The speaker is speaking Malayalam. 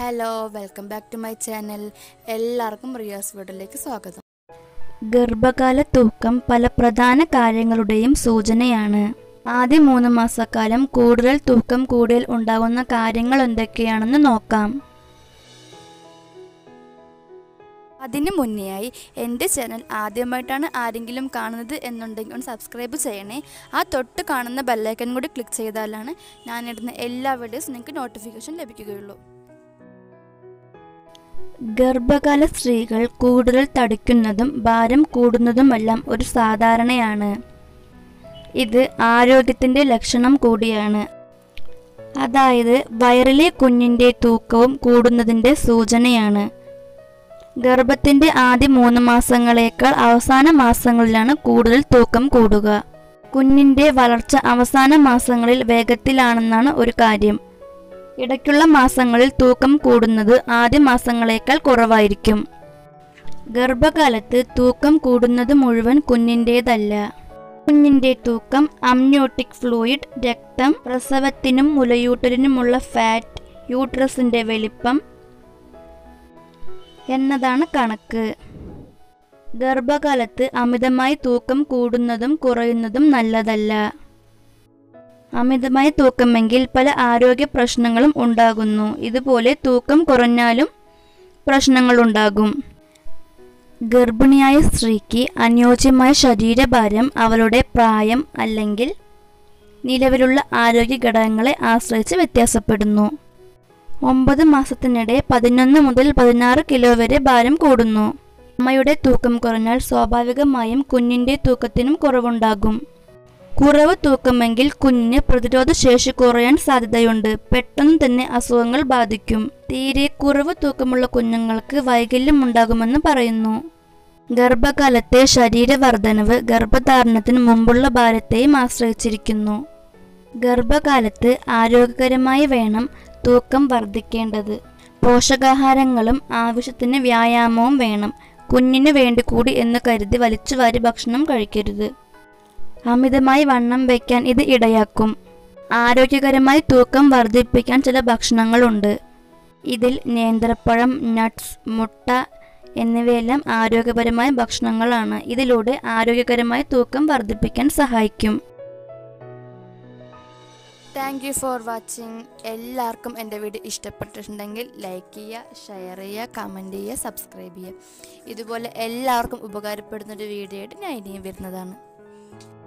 hello welcome back to my channel എല്ലാവർക്കും റിയാസ് വീഡിയോയിലേക്ക് സ്വാഗതം ഗർഭകാല തൂക്കം പല പ്രധാന കാര്യങ്ങളുടെയും സൂചനയാണ് ആദ്യ മൂന്ന് മാസക്കാലം കൂടുതൽ തൂക്കം കൂടുതൽ ഉണ്ടാകുന്ന കാര്യങ്ങൾ എന്തൊക്കെയാണെന്ന് നോക്കാം അതിന് മുന്നെയായി എൻ്റെ ചാനൽ ആദ്യമായിട്ടാണ് ആരെങ്കിലും കാണുന്നത് എന്നുണ്ടെങ്കിൽ ഒന്ന് സബ്സ്ക്രൈബ് ചെയ്യണേ ആ തൊട്ട് കാണുന്ന ബെല്ലൈക്കൻ കൂടി ക്ലിക്ക് ചെയ്താലാണ് ഞാനിടുന്ന എല്ലാ വീഡിയോസും നിങ്ങൾക്ക് നോട്ടിഫിക്കേഷൻ ലഭിക്കുകയുള്ളൂ ഗർഭകാല സ്ത്രീകൾ കൂടുതൽ തടിക്കുന്നതും ഭാരം കൂടുന്നതുമെല്ലാം ഒരു സാധാരണയാണ് ഇത് ആരോഗ്യത്തിൻ്റെ ലക്ഷണം കൂടിയാണ് അതായത് വയറിലെ കുഞ്ഞിൻ്റെ തൂക്കവും കൂടുന്നതിൻ്റെ സൂചനയാണ് ഗർഭത്തിൻ്റെ ആദ്യ മൂന്ന് മാസങ്ങളേക്കാൾ അവസാന മാസങ്ങളിലാണ് കൂടുതൽ തൂക്കം കൂടുക കുഞ്ഞിൻ്റെ വളർച്ച അവസാന മാസങ്ങളിൽ വേഗത്തിലാണെന്നാണ് ഒരു കാര്യം ഇടയ്ക്കുള്ള മാസങ്ങളിൽ തൂക്കം കൂടുന്നത് ആദ്യ മാസങ്ങളേക്കാൾ കുറവായിരിക്കും ഗർഭകാലത്ത് തൂക്കം കൂടുന്നത് മുഴുവൻ കുഞ്ഞിൻ്റേതല്ല കുഞ്ഞിൻ്റെ തൂക്കം അമ്നിയോട്ടിക് ഫ്ലൂയിഡ് രക്തം പ്രസവത്തിനും മുലയൂട്ടലിനുമുള്ള ഫാറ്റ് യൂട്രസിൻ്റെ വലിപ്പം എന്നതാണ് കണക്ക് ഗർഭകാലത്ത് അമിതമായി തൂക്കം കൂടുന്നതും കുറയുന്നതും നല്ലതല്ല അമിതമായി തൂക്കമെങ്കിൽ പല ആരോഗ്യ പ്രശ്നങ്ങളും ഉണ്ടാകുന്നു ഇതുപോലെ തൂക്കം കുറഞ്ഞാലും പ്രശ്നങ്ങളുണ്ടാകും ഗർഭിണിയായ സ്ത്രീക്ക് അനുയോജ്യമായ ശരീരഭാരം അവളുടെ പ്രായം അല്ലെങ്കിൽ നിലവിലുള്ള ആരോഗ്യ ഘടകങ്ങളെ ആശ്രയിച്ച് വ്യത്യാസപ്പെടുന്നു ഒമ്പത് മാസത്തിനിടെ പതിനൊന്ന് മുതൽ പതിനാറ് കിലോ വരെ ഭാരം കൂടുന്നു അമ്മയുടെ തൂക്കം കുറഞ്ഞാൽ സ്വാഭാവികമായും കുഞ്ഞിൻ്റെ തൂക്കത്തിനും കുറവുണ്ടാകും കുറവ് തൂക്കമെങ്കിൽ കുഞ്ഞിന് പ്രതിരോധ ശേഷി കുറയാൻ സാധ്യതയുണ്ട് പെട്ടെന്ന് തന്നെ അസുഖങ്ങൾ ബാധിക്കും തീരെ കുറവ് തൂക്കമുള്ള കുഞ്ഞുങ്ങൾക്ക് വൈകല്യം ഉണ്ടാകുമെന്ന് പറയുന്നു ഗർഭകാലത്തെ ശരീരവർദ്ധനവ് ഗർഭധാരണത്തിന് മുമ്പുള്ള ഭാരത്തെയും ആശ്രയിച്ചിരിക്കുന്നു ഗർഭകാലത്ത് ആരോഗ്യകരമായി വേണം തൂക്കം വർദ്ധിക്കേണ്ടത് പോഷകാഹാരങ്ങളും ആവശ്യത്തിന് വ്യായാമവും വേണം കുഞ്ഞിനു വേണ്ടി കൂടി എന്ന് കരുതി വലിച്ചുവാരി ഭക്ഷണം കഴിക്കരുത് അമിതമായി വണ്ണം വയ്ക്കാൻ ഇത് ഇടയാക്കും ആരോഗ്യകരമായി തൂക്കം വർദ്ധിപ്പിക്കാൻ ചില ഭക്ഷണങ്ങളുണ്ട് ഇതിൽ നേന്ത്രപ്പഴം നട്ട്സ് മുട്ട എന്നിവയെല്ലാം ആരോഗ്യപരമായ ഭക്ഷണങ്ങളാണ് ഇതിലൂടെ ആരോഗ്യകരമായ തൂക്കം വർദ്ധിപ്പിക്കാൻ സഹായിക്കും താങ്ക് യു ഫോർ വാച്ചിങ് എല്ലാവർക്കും എൻ്റെ വീഡിയോ ഇഷ്ടപ്പെട്ടിട്ടുണ്ടെങ്കിൽ ലൈക്ക് ചെയ്യുക ഷെയർ ചെയ്യുക കമൻറ്റ് ചെയ്യുക സബ്സ്ക്രൈബ് ചെയ്യുക ഇതുപോലെ എല്ലാവർക്കും ഉപകാരപ്പെടുന്ന ഒരു വീഡിയോ ആയിട്ട് ഞാൻ ഇനിയും വരുന്നതാണ്